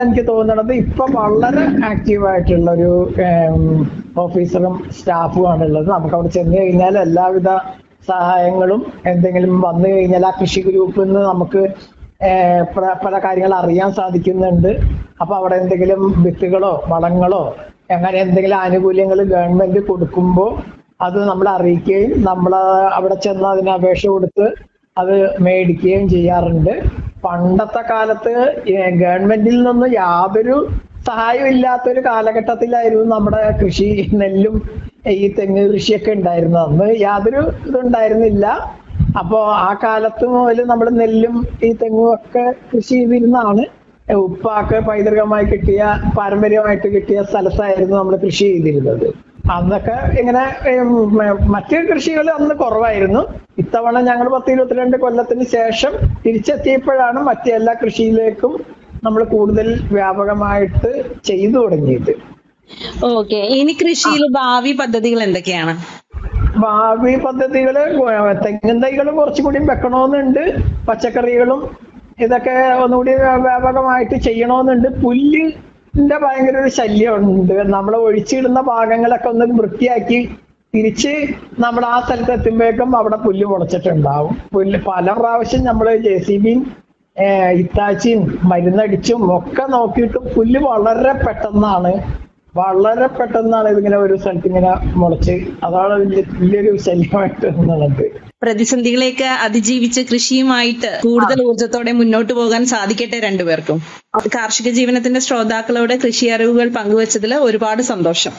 എനിക്ക് തോന്നുന്നത് ഇപ്പൊ വളരെ ആക്റ്റീവ് ആയിട്ടുള്ള ഒരു ഓഫീസറും സ്റ്റാഫും ആണ് ഉള്ളത് നമുക്ക് അവിടെ ചെന്ന് കഴിഞ്ഞാൽ എല്ലാവിധ സഹായങ്ങളും എന്തെങ്കിലും വന്നു കഴിഞ്ഞാൽ ആ കൃഷി ഗ്രൂപ്പിൽ നിന്ന് നമുക്ക് ഏഹ്, പല- പല കാര്യങ്ങൾ അറിയാൻ സാധിക്കുന്നുണ്ട് അപ്പൊ അവിടെ എന്തെങ്കിലും വിത്തുകളോ വളങ്ങളോ അങ്ങനെ എന്തെങ്കിലും ആനുകൂല്യങ്ങൾ ഗവൺമെന്റ് കൊടുക്കുമ്പോൾ അത് നമ്മൾ അറിയിക്കുകയും നമ്മൾ അവിടെ ചെന്ന് അതിന് അപേക്ഷ കൊടുത്ത് അത് മേടിക്കുകയും ചെയ്യാറുണ്ട് പണ്ടത്തെ കാലത്ത് ഏഹ് ഗവൺമെന്റിൽ നിന്ന് യാതൊരു സഹായം ഇല്ലാത്തൊരു കാലഘട്ടത്തിലായിരുന്നു നമ്മുടെ കൃഷി നെല്ലും ഈ തെങ്ങ് കൃഷിയൊക്കെ ഉണ്ടായിരുന്നത് അന്ന് യാതൊരു ഇതുണ്ടായിരുന്നില്ല അപ്പോ ആ കാലത്ത് മുതൽ നമ്മൾ നെല്ലും ഈ തെങ്ങും ഒക്കെ കൃഷി ചെയ്തിരുന്നതാണ് ഉപ്പാക്ക് പൈതൃകമായി കിട്ടിയ പാരമ്പര്യമായിട്ട് കിട്ടിയ സ്ഥലത്തായിരുന്നു നമ്മൾ കൃഷി ചെയ്തിരുന്നത് അന്നൊക്കെ ഇങ്ങനെ ഉം, മറ്റ് കൃഷികൾ അന്ന് കുറവായിരുന്നു ഇത്തവണ ഞങ്ങൾ പത്ത് ഇരുപത്തിരണ്ട് കൊല്ലത്തിന് ശേഷം തിരിച്ചെത്തിയപ്പോഴാണ് മറ്റ് എല്ലാ കൃഷിയിലേക്കും നമ്മൾ കൂടുതൽ വ്യാപകമായിട്ട് ചെയ്തു തുടങ്ങിയത് ഓക്കെ ഇനി കൃഷിയിൽ ഭാവി പദ്ധതികൾ എന്തൊക്കെയാണ് ഭാവി പദ്ധതികള് തെങ്ങിൻ തൈകളും കുറച്ചുകൂടി വെക്കണമെന്നുണ്ട് പച്ചക്കറികളും ഇതൊക്കെ ഒന്നുകൂടി വ്യാപകമായിട്ട് ചെയ്യണമെന്നുണ്ട് പുല്ലിന്റെ ഭയങ്കര ഒരു ശല്യമുണ്ട് നമ്മൾ ഒഴിച്ചിടുന്ന ഭാഗങ്ങളൊക്കെ ഒന്ന് വൃത്തിയാക്കി തിരിച്ച് നമ്മൾ ആ സ്ഥലത്ത് എത്തുമ്പോഴേക്കും അവിടെ പുല്ല് മുളച്ചിട്ടുണ്ടാവും പുല്ല് പല പ്രാവശ്യം നമ്മൾ ജെ സി ബിയും ഇത്താച്ചിയും മരുന്നടിച്ചും ഒക്കെ നോക്കിയിട്ടും പുല്ല് വളരെ പെട്ടെന്നാണ് വളരെ പെട്ടെന്നാണ് ഇതിങ്ങനെ ഒരു സ്ഥലത്ത് ഇങ്ങനെ മുളച്ച് അതാണ് വലിയ വലിയൊരു ശല്യമായിട്ട് എന്നുള്ളത് പ്രതിസന്ധികളെയൊക്കെ അതിജീവിച്ച് കൃഷിയുമായിട്ട് കൂടുതൽ ഊർജത്തോടെ മുന്നോട്ട് പോകാൻ സാധിക്കട്ടെ രണ്ടുപേർക്കും കാർഷിക ജീവനത്തിന്റെ ശ്രോതാക്കളോട് കൃഷി അറിവുകൾ പങ്കുവച്ചതിൽ ഒരുപാട് സന്തോഷം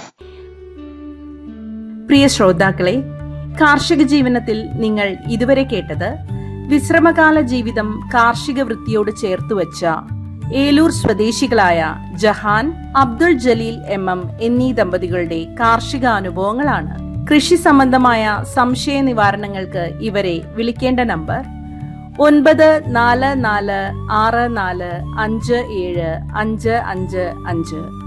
പ്രിയ ശ്രോതാക്കളെ കാർഷിക ജീവനത്തിൽ നിങ്ങൾ ഇതുവരെ കേട്ടത് വിശ്രമകാല ജീവിതം കാർഷിക വൃത്തിയോട് ചേർത്തുവച്ച ഏലൂർ സ്വദേശികളായ ജഹാൻ അബ്ദുൾ ജലീൽ എം എം എന്നീ ദമ്പതികളുടെ കാർഷിക അനുഭവങ്ങളാണ് കൃഷി സംബന്ധമായ സംശയ നിവാരണങ്ങൾക്ക് ഇവരെ വിളിക്കേണ്ട നമ്പർ ഒൻപത് നാല് നാല് ആറ് നാല് അഞ്ച് ഏഴ് അഞ്ച് അഞ്ച് അഞ്ച്